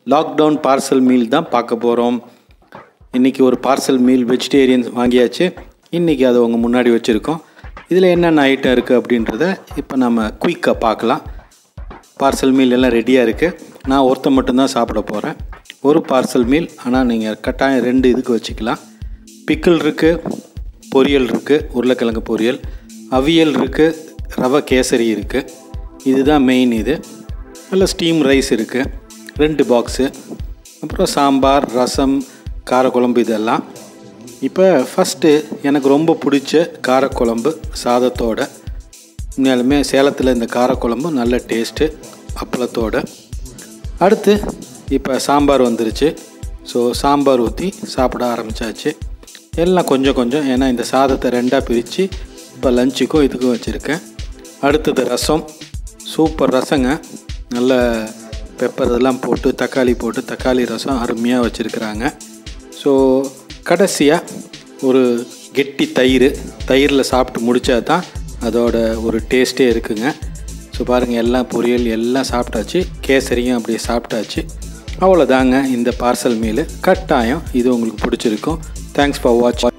lockdown parcel meal தான் பார்க்க போகிறோம் இன்றைக்கி ஒரு பார்சல் மீல் வெஜிடேரியன் வாங்கியாச்சு இன்றைக்கி அதை உங்கள் முன்னாடி வச்சுருக்கோம் இதில் என்னென்ன ஐட்டம் இருக்குது அப்படின்றத இப்போ நம்ம குயிக்காக பார்க்கலாம் பார்சல் மீல் எல்லாம் ரெடியாக இருக்குது நான் ஒருத்தன் மட்டும்தான் சாப்பிட போகிறேன் ஒரு பார்சல் மீல் ஆனால் நீங்கள் கட்டாயம் ரெண்டு இதுக்கு வச்சுக்கலாம் பிக்கிள் இருக்குது பொரியல் இருக்குது உருளைக்கிழங்கு பொரியல் அவியல் இருக்குது ரவை கேசரி இருக்குது இதுதான் மெயின் இது அதில் ஸ்டீம் ரைஸ் இருக்குது ரெண்டு பாக்ஸு அப்புறம் சாம்பார் ரசம் காரக்குழம்பு இதெல்லாம் இப்போ ஃபஸ்ட்டு எனக்கு ரொம்ப பிடிச்ச காரக்குழம்பு சாதத்தோட உண்மையாலுமே சேலத்தில் இந்த காரக்குழம்பு நல்ல டேஸ்ட்டு அப்பளத்தோட அடுத்து இப்போ சாம்பார் வந்துருச்சு ஸோ சாம்பார் ஊற்றி சாப்பிட ஆரம்பித்தாச்சு எல்லாம் கொஞ்சம் கொஞ்சம் ஏன்னா இந்த சாதத்தை ரெண்டாக பிரித்து இப்போ லஞ்சுக்கும் இதுக்கும் வச்சுருக்கேன் அடுத்தது ரசம் சூப்பர் ரசங்க நல்ல பெப்பர் இதெல்லாம் போட்டு தக்காளி போட்டு தக்காளி ரசம் அருமையாக வச்சுருக்குறாங்க ஸோ கடைசியாக ஒரு கெட்டி தயிர் தயிரில் சாப்பிட்டு முடித்தா தான் அதோட ஒரு டேஸ்ட்டே இருக்குங்க ஸோ பாருங்கள் எல்லாம் பொரியல் எல்லாம் சாப்பிட்டாச்சு கேசரியும் அப்படியே சாப்பிட்டாச்சு அவ்வளோதாங்க இந்த பார்சல் மீல் கட்டாயம் இது உங்களுக்கு பிடிச்சிருக்கும் தேங்க்ஸ் ஃபார் வாட்ச்